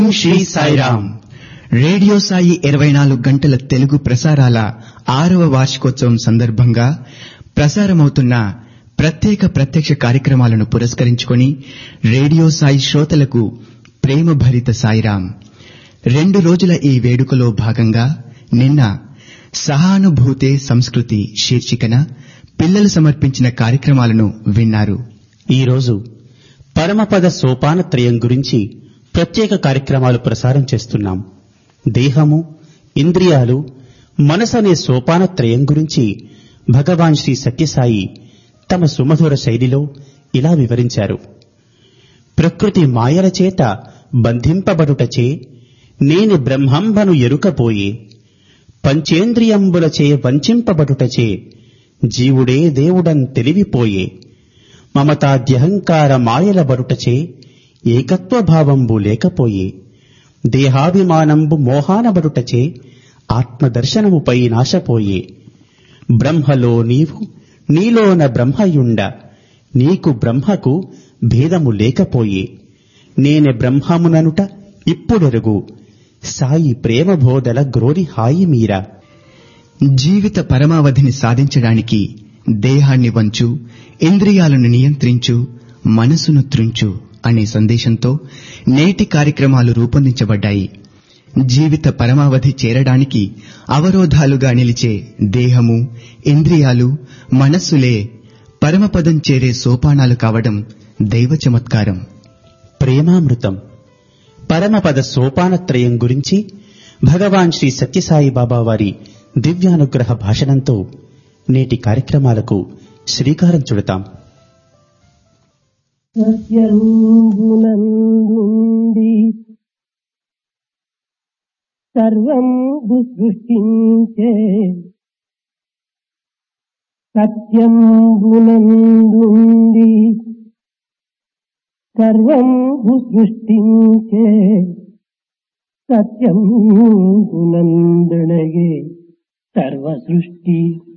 Shri Sairam radio Sai ఇరవై నాలుగు గంటల తెలుగు ప్రసారాల ఆరవ వార్షికోత్సవం సందర్భంగా ప్రసారమవుతున్న ప్రత్యేక ప్రత్యక్ష కార్యక్రమాలను పురస్కరించుకొని రేడియో సాయి శ్రోతలకు ప్రేమ భరిత సాయిరాం రెండు రోజుల ఈ వేడుకలో భాగంగా నిన్న సహానుభూతే సంస్కృతి శీర్షికన పిల్లలు సమర్పించిన కార్యక్రమాలను విన్నారు ఈరోజు పరమపద సోపానత్రయం గురించి ప్రత్యేక కార్యక్రమాలు ప్రసారం చేస్తున్నాం దేహము ఇంద్రియాలు మనసు అనే సోపానత్రయం గురించి భగవాన్ శ్రీ సత్యసాయి తమ సుమధుర శైలిలో ఇలా వివరించారు ప్రకృతి మాయల చేత బంధింపబడుటచే నేను బ్రహ్మంబను ఎరుకపోయే పంచేంద్రియంబులచే వంచింపబడుటచే జీవుడే దేవుడన్ తెలివిపోయే మమతాద్యహంకార మాయల బరుటచే ఏకత్వ భావంబు లేకపోయే దేహాభిమానంబు మోహానబడుటచే ఆత్మదర్శనముపై నాశపోయే బ్రహ్మలో నీవు నీలోన బ్రహ్మయుండ నీకు బ్రహ్మకు భేదము లేకపోయే నేనె బ్రహ్మముననుట ఇప్పుడెరుగు సాయి ప్రేమ బోధల గ్రోరి హాయి మీరా జీవిత పరమావధిని సాధించడానికి దేహాన్ని వంచు ఇంద్రియాలను నియంత్రించు మనసును త్రుంచు అనే సందేశంతో నేటి కార్యక్రమాలు రూపొందించబడ్డాయి జీవిత పరమావధి చేరడానికి అవరోధాలుగా నిలిచే దేహము ఇంద్రియాలు మనస్సులే పరమపదం చేరే సోపానాలు కావడం దైవ చమత్కారం ప్రేమామృతం పరమపద సోపానత్రయం గురించి భగవాన్ శ్రీ సత్యసాయి బాబా వారి దివ్యానుగ్రహ భాషణంతో నేటి కార్యక్రమాలకు శ్రీకారం చుడతాం సత్యంబునందుండి సర్వం సృష్టించే సత్యంబునందుండి సర్వం సృష్టించే సత్యం గునందనగే సర్వ సృష్టి